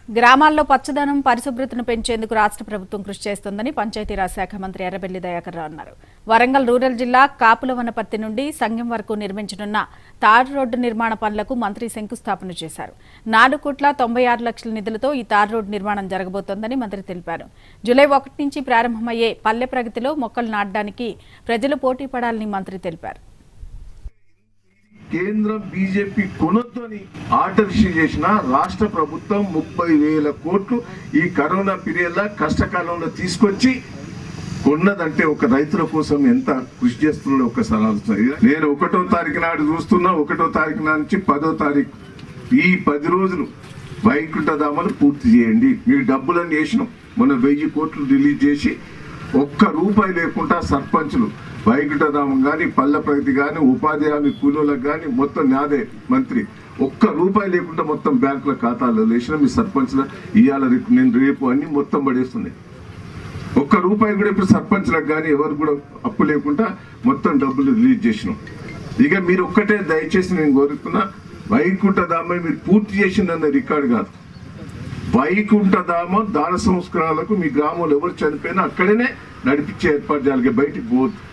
గ్రామాల్లో పచ్చదనం పరిశుభ్రతను పెంచేందుకు రాష్ట్ర ప్రభుత్వం కృషి చేస్తోందని పంచాయతీరాజ్ శాఖ మంత్రి ఎర్రబెల్లి దయాకర్ రావు అన్నారు వరంగల్ రూరల్ జిల్లా కాపుల వనపర్తి నుండి సంగం వరకు నిర్మించనున్న తారు రోడ్డు నిర్మాణ పనులకు మంత్రి శంకుస్థాపన చేశారు నాలుగు కోట్ల తొంభై ఆరు లక్షల నిధులతో ఈ తారు రోడ్డు నిర్మాణం జరగబోతోందని మంత్రి తెలిపారు జూలై ఒకటి నుంచి ప్రారంభమయ్యే పల్లె ప్రగతిలో మొక్కలు నాటడానికి ప్రజలు పోటీ పడాలని మంత్రి తెలిపారు కేంద్రం బీజేపీ కొనొద్దని ఆర్డర్ ఇష్యూ చేసిన రాష్ట్ర ప్రభుత్వం ముప్పై వేల కోట్లు ఈ కరోనా పీరియడ్ లో కష్టకాలంలో తీసుకొచ్చి కొన్నదంటే ఒక రైతుల కోసం ఎంత కృషి చేస్తున్నాడో ఒకసారి ఆలోచన నేను ఒకటో తారీఖు నాడు చూస్తున్నా ఒకటో తారీఖు నాడు నుంచి పదో తారీఖు ఈ పది రోజులు వైకుంఠధామను పూర్తి చేయండి మీరు డబ్బులన్నీ వేసినాం మొన్న వెయ్యి కోట్లు రిలీజ్ చేసి ఒక్క రూపాయి లేకుండా సర్పంచులు వైకుంఠధామం కానీ పల్లె ప్రగతి కానీ ఉపాధి హామీ కూలీలకు కానీ మొత్తం నాదే మంత్రి ఒక్క రూపాయి లేకుండా మొత్తం బ్యాంకుల ఖాతాలో వేసిన మీ సర్పంచ్ల ఇవాళ రేపు నేను రేపు అన్ని మొత్తం పడేస్తున్నాయి ఒక్క రూపాయి కూడా ఇప్పుడు సర్పంచ్లకు కానీ ఎవరు కూడా అప్పు లేకుండా మొత్తం డబ్బులు రిలీజ్ చేసినాం ఇక మీరు ఒక్కటే దయచేసి నేను కోరుతున్నా వైకుంఠధామం మీరు పూర్తి చేసిందన్న రికార్డు కాదు వైకుంఠధామం దాన సంస్కారాలకు మీ గ్రామంలో ఎవరు చనిపోయినా అక్కడనే నడిపించే ఏర్పాటు చేయాలి బయటికి పోవద్దు